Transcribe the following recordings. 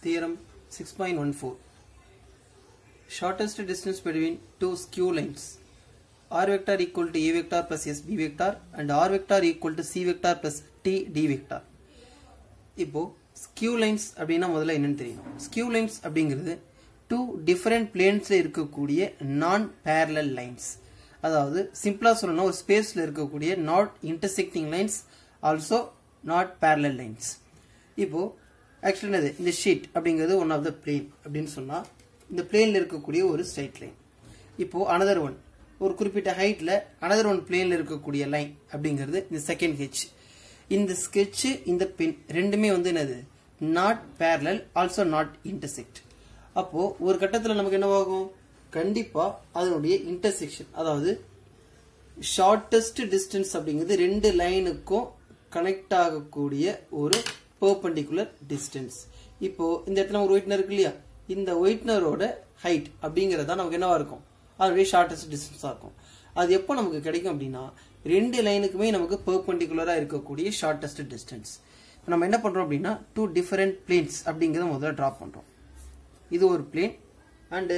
Theorem 6.14 Shortest distance between two skew lines r vector equal to a vector plus s b vector and r vector equal to c vector plus t d vector இப்போ skew lines அப்படின்னா முதல்ல என்னன்னு தெரியணும் skew lines அப்படிங்கிறது two different பிளேன்ஸில் இருக்கக்கூடிய நான் parallel lines அதாவது சிம்பிளாக சொல்லணும்னா ஒரு ஸ்பேஸில் இருக்கக்கூடிய not intersecting lines also not parallel lines இப்போ ஆக்சுவலி என்னது இந்த ஷீட் அப்படிங்கிறது ஒன் ஆஃப் த பிளேன் அப்படின்னு சொன்னால் இந்த பிளேனில் இருக்கக்கூடிய ஒரு ஸ்ட்ரைட் லைன் இப்போ அனதர் ஒன் ஒரு குறிப்பிட்ட ஹைட்டில் அனதர் ஒன் பிளேனில் இருக்கக்கூடிய லைன் அப்படிங்கிறது இந்த செகண்ட் ஹெச் இந்த ஸ்கெட்ச் இந்த பின் ரெண்டுமே வந்து என்னது not parallel also not intersect அப்போ ஒரு கட்டத்தில் நமக்கு என்னவாகும் கண்டிப்பா அதனுடைய இன்டர்செக்ஷன் அதாவது ஷார்டஸ்ட் டிஸ்டன்ஸ் அப்படிங்கிறது ரெண்டு லைனுக்கும் கனெக்ட் ஆகக்கூடிய ஒரு பெர்பெண்டிகுலர் டிஸ்டன்ஸ் இப்போ இந்த இடத்துல ஒரு ஒயிட்னர் இருக்கு இல்லையா இந்த ஒயிட்னரோட ஹைட் அப்படிங்கிறது நமக்கு என்னவா இருக்கும் அதனுடைய ஷார்டஸ்ட் டிஸ்டன்ஸாக இருக்கும் அது எப்போ நமக்கு கிடைக்கும் அப்படின்னா ரெண்டு லைனுக்குமே நமக்கு பெர்பெண்டிகுலராக இருக்கக்கூடிய ஷார்டஸ்ட் டிஸ்டன்ஸ் நம்ம என்ன பண்ணுறோம் அப்படின்னா டூ டிஃபரெண்ட் பிளேன்ஸ் அப்படிங்கிறத முதல்ல ட்ரா பண்ணுறோம் இது ஒரு பிளேன் அண்டு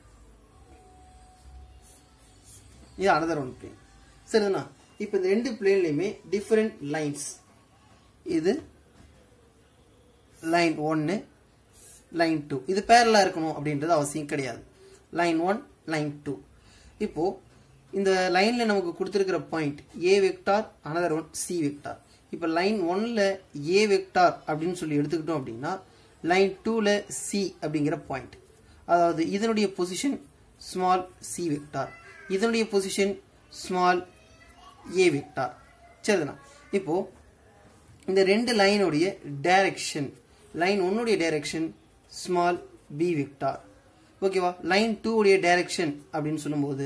இது அனதர் ஒன் பிளேன் சரிதானா இப்போ இந்த ரெண்டு பிளேன்லையுமே டிஃபரெண்ட் லைன்ஸ் இது லைன் ஒன்று லைன் டூ இது பேரலாக இருக்கணும் அப்படின்றது அவசியம் கிடையாது லைன் ஒன் லைன் டூ இப்போ இந்த லைன்ல நமக்கு கொடுத்துருக்கிற point A vector another one C vector இப்போ லைன் ஒன்ல ஏ வெக்டார் அப்படின்னு சொல்லி எடுத்துக்கிட்டோம் அப்படின்னா லைன் டூல சி அப்படிங்கிற பாயிண்ட் அதாவது இதனுடைய பொசிஷன் ஸ்மால் சி வெக்டார் இதனுடைய பொசிஷன் ஸ்மால் ஏ வெக்டார் சரிதானா இப்போ இந்த ரெண்டு லைனுடைய டைரக்ஷன் லைன் ஒன்னுடைய டைரக்ஷன் ஸ்மால் பி வெக்டார் ஓகேவா லைன் டூ உடைய டைரக்ஷன் அப்படின்னு சொல்லும்போது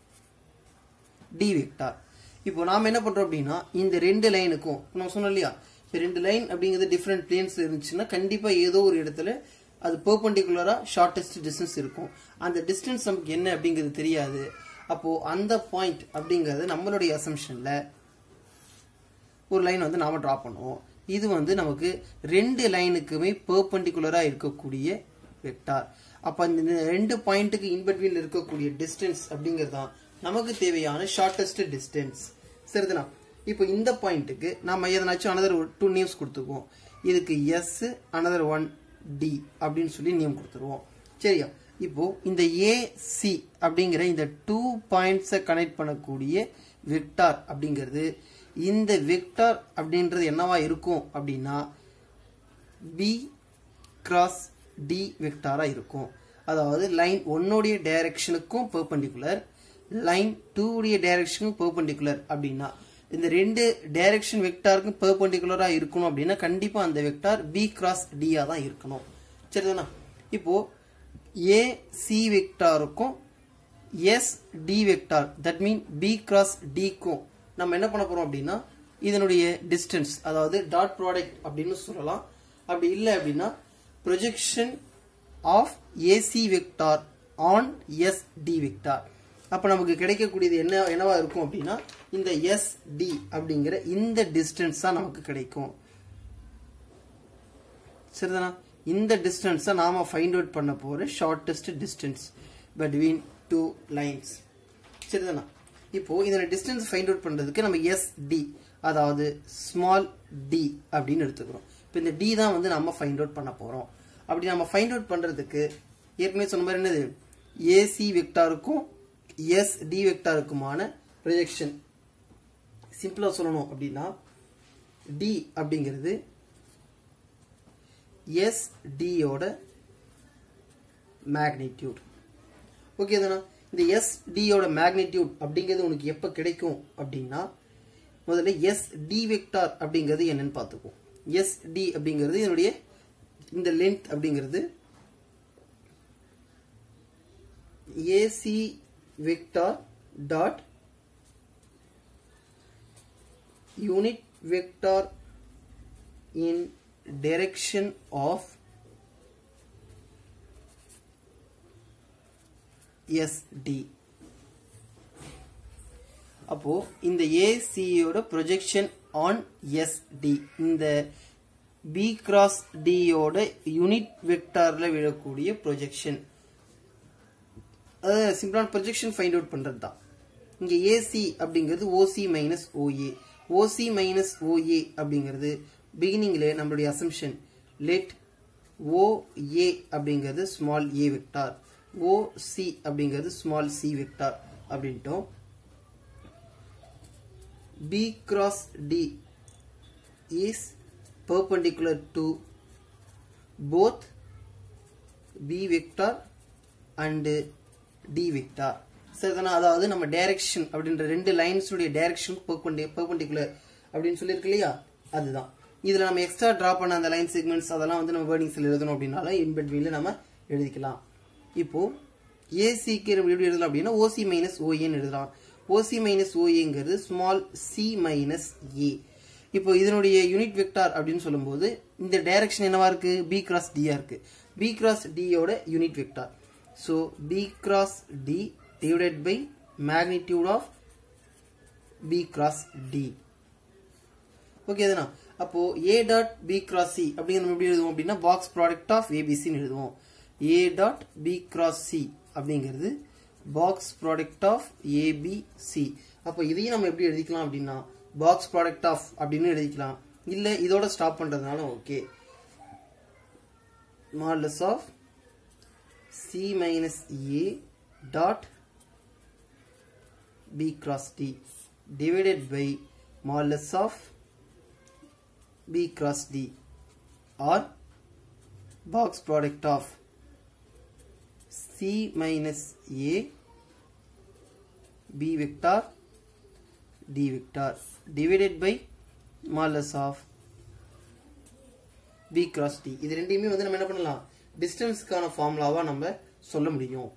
டி வெக்டார் இப்போ நாம் என்ன பண்றோம் அப்படின்னா இந்த ரெண்டு லைனுக்கும் நம்ம சொன்னோம் இல்லையா இப்போ ரெண்டு லைன் அப்படிங்கிறது டிஃப்ரெண்ட் பிளேன்ஸ் இருந்துச்சுன்னா கண்டிப்பா ஏதோ ஒரு இடத்துல அது பெர்பெண்டிகுலரா ஷார்டஸ்ட் டிஸ்டன்ஸ் இருக்கும் அந்த டிஸ்டன்ஸ் நமக்கு என்ன அப்படிங்கிறது தெரியாது அப்போ அந்த பாயிண்ட் அப்படிங்கிறது நம்மளுடைய அசம்ஷன்ல ஒரு லைன் வந்து நாம டிரா பண்ணுவோம் இது வந்து நமக்கு ரெண்டு லைனுக்குமே பெர்பெண்டிகுலரா இருக்கக்கூடிய வெக்டார் அப்ப இந்த ரெண்டு பாயிண்ட்டுக்கு இன்பிட்வீன் இருக்கக்கூடிய டிஸ்டன்ஸ் அப்படிங்கிறது தான் நமக்கு தேவையான ஷார்டஸ்ட் டிஸ்டன்ஸ் சரிதானா இப்போ இந்த பாயிண்ட்டுக்கு நம்ம எதனாச்சும் அனதர் டூ நேம்ஸ் கொடுத்துக்குவோம் இதுக்கு எஸ் அனதர் ஒன் டி அப்படின்னு சொல்லி நேம் கொடுத்துருவோம் சரியா இப்போ இந்த ஏசி அப்படிங்கிற இந்த டூ பாயிண்ட்ஸை கனெக்ட் பண்ணக்கூடிய வெக்டார் அப்படிங்கிறது இந்த வெக்டார் அப்படின்றது என்னவா இருக்கும் அப்படின்னா பி கிராஸ் டி வெக்டாரா இருக்கும் அதாவது லைன் ஒன்னுடைய டைரக்ஷனுக்கும் பெர்பெண்டிகுலர் லைன் டூ உடைய டைரக்ஷனுக்கும் பெர்பெண்டிகுலர் அப்படின்னா இந்த ரெண்டு டைரக்ஷன் வெக்டாருக்கும் பெர்பெண்டிகுலரா இருக்கணும் அப்படின்னா கண்டிப்பா அந்த வெக்டார் பி கிராஸ் டியா தான் இருக்கணும் சரிதானா இப்போ ஏ சி வெக்டாருக்கும் S D vector that mean B cross டிக்கும் நம்ம என்ன பண்ண போறோம் அப்படின்னா இதனுடைய டிஸ்டன்ஸ் அதாவது டாட் ப்ராடக்ட் அப்படின்னு சொல்லலாம் அப்படி இல்லை அப்படின்னா projection of AC vector on S D vector அப்போ நமக்கு கிடைக்கக்கூடியது என்ன என்னவா இருக்கும் அப்படின்னா இந்த எஸ் டி அப்படிங்கிற இந்த டிஸ்டன்ஸ் தான் நமக்கு கிடைக்கும் சரிதானா இந்த டிஸ்டன்ஸ் தான் நாம ஃபைண்ட் அவுட் பண்ண போற shortest distance between two lines சரிதானா இப்போ இதோட டிஸ்டன்ஸ் ஃபைண்ட் அவுட் பண்றதுக்கு நம்ம எஸ் டி அதாவது ஸ்மால் டி அப்படின்னு எடுத்துக்கிறோம் இப்போ இந்த டி தான் வந்து நம்ம ஃபைண்ட் அவுட் பண்ண போறோம் அப்படி நம்ம ஃபைண்ட் அவுட் பண்றதுக்கு ஏற்கனவே சொன்ன மாதிரி என்னது ஏசி வெக்டாருக்கும் எஸ் டி வெக்டாருக்குமான ப்ரொஜெக்ஷன் சிம்பிளா சொல்லணும் அப்படின்னா டி அப்படிங்கிறது எஸ் டியோட மேக்னிடியூட் ஓகே தானே இந்த எஸ் டியோட மேக்னிடியூட் அப்படிங்கிறது உனக்கு எப்போ கிடைக்கும் அப்படின்னா முதல்ல எஸ் டி வெக்டார் அப்படிங்கிறது என்னன்னு பார்த்துக்குவோம் எஸ் டி அப்படிங்கிறது என்னுடைய இந்த லென்த் அப்படிங்கிறது AC vector dot unit vector in direction of SD அப்போ இந்த ஏசியோட ப்ரொஜெக்ஷன் ஆன் எஸ்டி இந்த பி கிராஸ் டியோட யூனிட் வெக்டார்ல விழக்கூடிய ப்ரொஜெக்ஷன் அதாவது சிம்பிளான ப்ரொஜெக்ஷன் ஃபைண்ட் அவுட் பண்றது தான் இங்க ஏசி அப்படிங்கிறது OC minus OA OC minus OA அப்படிங்கிறது பிகினிங்ல நம்மளுடைய அசம்ஷன் லெட் ஓஏ அப்படிங்கிறது ஸ்மால் ஏ வெக்டார் ஓசி அப்படிங்கிறது ஸ்மால் சி வெக்டார் அப்படின்ட்டோம் B cross D is perpendicular to both b vector and d vector சரிதானா அதாவது நம்ம டைரக்ஷன் அப்படின்ற ரெண்டு லைன்ஸுடைய டைரக்ஷன் பெர்பெண்டிகுலர் அப்படின்னு சொல்லியிருக்கு இல்லையா அதுதான் இதுல நம்ம எக்ஸ்ட்ரா டிரா பண்ண அந்த லைன் செக்மெண்ட்ஸ் அதெல்லாம் வந்து நம்ம வேர்டிங்ஸ்ல எழுதணும் அப்படின்னால இன்பிட்வீன்ல நம்ம எழுதிக்கலாம் இப்போ ஏசிக்கு நம்ம எப்படி எழுதலாம் அப்படின்னா ஓசி மைனஸ் ஓஏன்னு எழுதலாம் ஓசி மைனஸ் ஓஏங்கிறது ஸ்மால் சி மைனஸ் ஏ இப்போ இதனுடைய யூனிட் வெக்டார் அப்படின்னு சொல்லும்போது இந்த டைரக்ஷன் என்னவா இருக்கு பி கிராஸ் டியா இருக்கு பி கிராஸ் டியோட unit vector so B cross D divided by magnitude of B cross D okay அதுனா அப்போ A dot B cross C அப்படிங்கிற நம்ம எப்படி எழுதுவோம் அப்படின்னா பாக்ஸ் ப்ராடக்ட் ஆஃப் ஏபிசின்னு எழுதுவோம் A dot B cross C அப்படிங்கிறது பாக்ஸ் ப்ராடக்ட் ஆஃப் ஏபிசி அப்போ இதையும் நம்ம எப்படி எழுதிக்கலாம் அப்படின்னா பாக்ஸ் ப்ராடக்ட் ஆஃப் அப்படின்னு எழுதிக்கலாம் இல்ல இதோட ஸ்டாப் பண்றதுனால okay modulus of C minus A dot B cross D divided by modulus of B cross D or box product of C minus A B vector d vector divided by modulus of b cross d இது ரெண்டையுமே வந்து நம்ம என்ன பண்ணலாம் டிஸ்டன்ஸ்க்கான ஃபார்முலாவா நம்ம சொல்ல முடியும்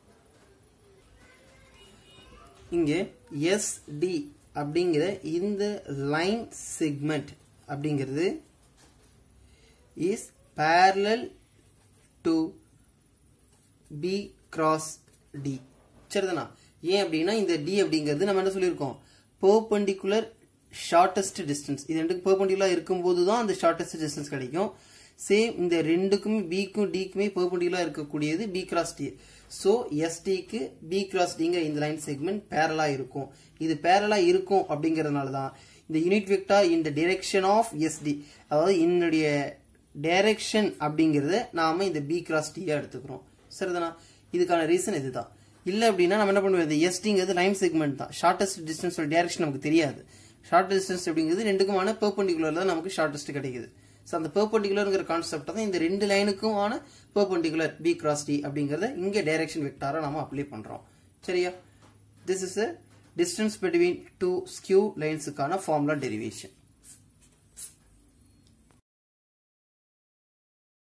இங்க SD அப்படிங்கிற இந்த லைன் செக்மெண்ட் அப்படிங்கிறது is parallel to b cross d சரிதானா ஏன் அப்படின்னா இந்த d அப்படிங்கிறது நம்ம என்ன சொல்லியிருக்கோம் பெர்பெண்டிகுலர் ஷார்டஸ்ட் டிஸ்டன்ஸ் இது ரெண்டுக்கும் பெர்பெண்டிகுலர் இருக்கும்போது தான் அந்த ஷார்டஸ்ட் டிஸ்டன்ஸ் கிடைக்கும் சேம் இந்த ரெண்டுக்குமே பிக்கும் டிக்குமே பெர்பெண்டிகுலர் இருக்கக்கூடியது பி கிராஸ் டி ஸோ எஸ்டிக்கு பி கிராஸ் டிங்கிற இந்த லைன் செக்மெண்ட் பேரலா இருக்கும் இது பேரலா இருக்கும் அப்படிங்கறதுனால தான் இந்த யூனிட் வெக்டார் இந்த டிரெக்ஷன் ஆஃப் எஸ்டி அதாவது என்னுடைய டைரக்ஷன் அப்படிங்கறத நாம இந்த பி கிராஸ் டியா எடுத்துக்கிறோம் சரிதானா இதுக்கான ரீசன் இதுதான் இல்ல அப்படின்னா நம்ம என்ன பண்ணுவோம் இந்த எஸ்டிங்கிறது லைன் செக்மெண்ட் தான் ஷார்டஸ்ட் டிஸ்டன்ஸ் டைரக்ஷன் நமக்கு தெரியாது ஷார்ட் டிஸ்டன்ஸ் அப்படிங்கிறது ரெண்டுக்குமான பெர்பெண்டிகுலர் தான் நமக்கு ஷார்டஸ்ட் கிடைக்குது ஸோ அந்த பெர்பெண்டிகுலர்ங்கிற கான்செப்ட் தான் இந்த ரெண்டு லைனுக்குமான பெர்பெண்டிகுலர் பி கிராஸ் டி அப்படிங்கறத இங்க டைரக்ஷன் வெக்டாரா நாம அப்ளை பண்றோம் சரியா this is distance between two skew லைன்ஸுக்கான ஃபார்முலா டெரிவேஷன்